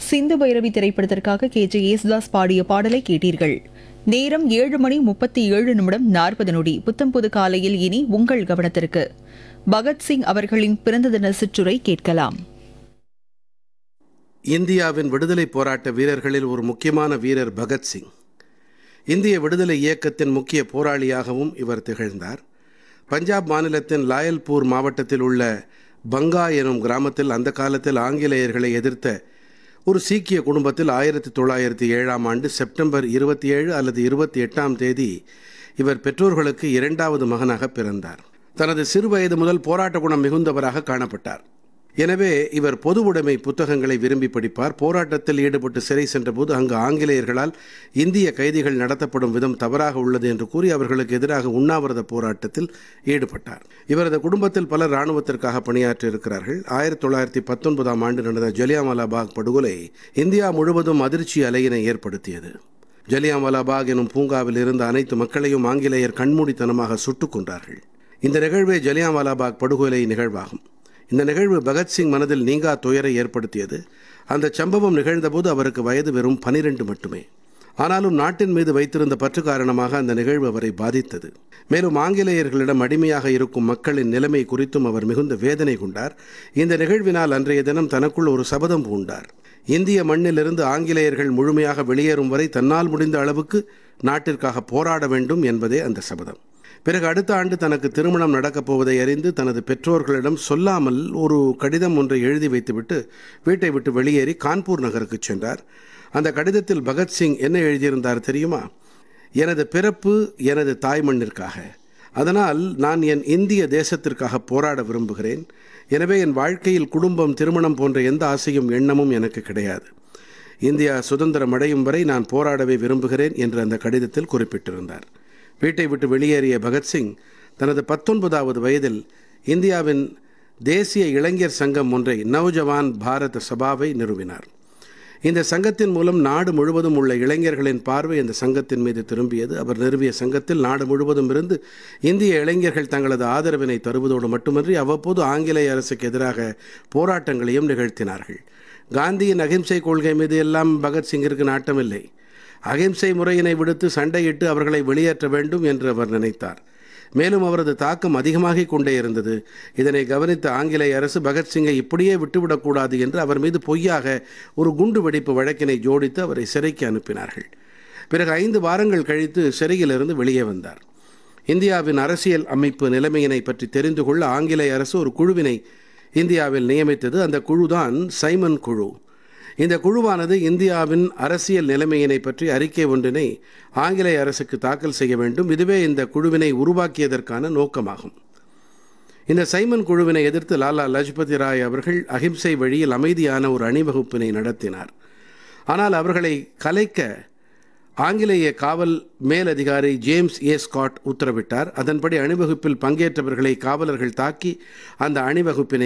சிந்து பைரவி திரைப்படத்திற்காக K J Yesudas பாடிய பாடலை கேட்டீர்கள் நேரம் ஏழு மணி முப்பத்தி ஏழு நிமிடம் நாற்பது நொடி புத்தம்புது காலையில் இனி உங்கள் கவனத்திற்கு பகத்சிங் அவர்களின் பிறந்த தின சிற்றுரை கேட்கலாம் இந்தியாவின் விடுதலை போராட்ட வீரர்களில் ஒரு முக்கியமான வீரர் பகத்சிங் இந்திய விடுதலை இயக்கத்தின் முக்கிய போராளியாகவும் இவர் திகழ்ந்தார் பஞ்சாப் மாநிலத்தின் லாயல்பூர் மாவட்டத்தில் உள்ள பங்கா எனும் கிராமத்தில் அந்த காலத்தில் ஆங்கிலேயர்களை எதிர்த்த ஒரு சீக்கிய குடும்பத்தில் ஆயிரத்தி தொள்ளாயிரத்தி ஏழாம் ஆண்டு செப்டம்பர் இருபத்தி ஏழு அல்லது இருபத்தி எட்டாம் தேதி இவர் பெற்றோர்களுக்கு இரண்டாவது மகனாக பிறந்தார் தனது சிறு வயது முதல் போராட்ட குணம் மிகுந்தவராக காணப்பட்டார் எனவே இவர் பொது உடைமை புத்தகங்களை விரும்பி படிப்பார் போராட்டத்தில் ஈடுபட்டு சிறை சென்றபோது அங்கு ஆங்கிலேயர்களால் இந்திய கைதிகள் நடத்தப்படும் விதம் தவறாக உள்ளது என்று கூறி அவர்களுக்கு எதிராக உண்ணாவிரத போராட்டத்தில் ஈடுபட்டார் இவரது குடும்பத்தில் பலர் இராணுவத்திற்காக பணியாற்றி இருக்கிறார்கள் ஆயிரத்தி தொள்ளாயிரத்தி பத்தொன்பதாம் ஆண்டு நடந்த ஜலியாவாலா பாக் படுகொலை இந்தியா முழுவதும் அதிர்ச்சி அலையினை ஏற்படுத்தியது ஜலியாவாலா பாக் எனும் பூங்காவில் இருந்த அனைத்து மக்களையும் ஆங்கிலேயர் கண்மூடித்தனமாக சுட்டுக் கொன்றார்கள் இந்த நிகழ்வே ஜலியாவாலா பாக் படுகொலை நிகழ்வாகும் இந்த நிகழ்வு பகத்சிங் மனதில் நீங்கா துயரை ஏற்படுத்தியது அந்த சம்பவம் நிகழ்ந்தபோது அவருக்கு வயது வெறும் பனிரெண்டு மட்டுமே ஆனாலும் நாட்டின் மீது வைத்திருந்த பற்று காரணமாக அந்த நிகழ்வு அவரை பாதித்தது மேலும் ஆங்கிலேயர்களிடம் அடிமையாக இருக்கும் மக்களின் நிலைமை குறித்தும் அவர் மிகுந்த வேதனை கொண்டார் இந்த நிகழ்வினால் அன்றைய தினம் தனக்குள் ஒரு சபதம் பூண்டார் இந்திய மண்ணிலிருந்து ஆங்கிலேயர்கள் முழுமையாக வெளியேறும் வரை தன்னால் முடிந்த அளவுக்கு நாட்டிற்காக போராட வேண்டும் என்பதே அந்த சபதம் பிறகு அடுத்த ஆண்டு தனக்கு திருமணம் நடக்கப் போவதை அறிந்து தனது பெற்றோர்களிடம் சொல்லாமல் ஒரு கடிதம் ஒன்றை எழுதி வைத்துவிட்டு வீட்டை விட்டு வெளியேறி கான்பூர் நகருக்கு சென்றார் அந்த கடிதத்தில் பகத்சிங் என்ன எழுதியிருந்தார் தெரியுமா எனது பிறப்பு எனது தாய்மண்ணிற்காக அதனால் நான் என் இந்திய தேசத்திற்காக போராட விரும்புகிறேன் எனவே என் வாழ்க்கையில் குடும்பம் திருமணம் போன்ற எந்த ஆசையும் எண்ணமும் எனக்கு கிடையாது இந்தியா சுதந்திரம் அடையும் வரை நான் போராடவே விரும்புகிறேன் என்று அந்த கடிதத்தில் குறிப்பிட்டிருந்தார் வீட்டை விட்டு வெளியேறிய பகத்சிங் தனது பத்தொன்பதாவது வயதில் இந்தியாவின் தேசிய இளைஞர் சங்கம் ஒன்றை நவ்ஜவான் பாரத சபாவை நிறுவினார் இந்த சங்கத்தின் மூலம் நாடு முழுவதும் உள்ள இளைஞர்களின் பார்வை இந்த சங்கத்தின் மீது திரும்பியது அவர் நிறுவிய சங்கத்தில் நாடு முழுவதும் இருந்து இந்திய இளைஞர்கள் தங்களது ஆதரவினை தருவதோடு மட்டுமன்றி அவ்வப்போது ஆங்கிலேய அரசுக்கு எதிராக போராட்டங்களையும் நிகழ்த்தினார்கள் காந்தியின் அகிம்சை கொள்கை மீது எல்லாம் பகத்சிங்கிற்கு நாட்டமில்லை அகிம்சை முறையினை விடுத்து சண்டையிட்டு அவர்களை வெளியேற்ற வேண்டும் என்று அவர் நினைத்தார் மேலும் அவரது தாக்கம் அதிகமாகிக் கொண்டே இருந்தது இதனை கவனித்த ஆங்கிலேய அரசு பகத்சிங்கை இப்படியே விட்டுவிடக்கூடாது என்று அவர் மீது பொய்யாக ஒரு குண்டு வெடிப்பு வழக்கினை ஜோடித்து அவரை சிறைக்கு அனுப்பினார்கள் பிறகு ஐந்து வாரங்கள் கழித்து சிறையிலிருந்து வெளியே வந்தார் இந்தியாவின் அரசியல் அமைப்பு நிலைமையினை பற்றி தெரிந்து கொள்ள ஆங்கிலேய அரசு ஒரு குழுவினை இந்தியாவில் நியமித்தது அந்த குழுதான் சைமன் குழு இந்த குழுவானது இந்தியாவின் அரசியல் நிலைமையினை பற்றி அறிக்கை ஒன்றினை ஆங்கிலேய அரசுக்கு தாக்கல் செய்ய வேண்டும் இதுவே இந்த குழுவினை உருவாக்கியதற்கான நோக்கமாகும் இந்த சைமன் குழுவினை எதிர்த்து லாலா லஜ்பதி ராய் அவர்கள் அகிம்சை வழியில் அமைதியான ஒரு அணிவகுப்பினை நடத்தினார் ஆனால் அவர்களை கலைக்க ஆங்கிலேய காவல் மேலதிகாரி ஜேம்ஸ் ஏ ஸ்காட் உத்தரவிட்டார் அதன்படி அணிவகுப்பில் பங்கேற்றவர்களை காவலர்கள் தாக்கி அந்த அணிவகுப்பினை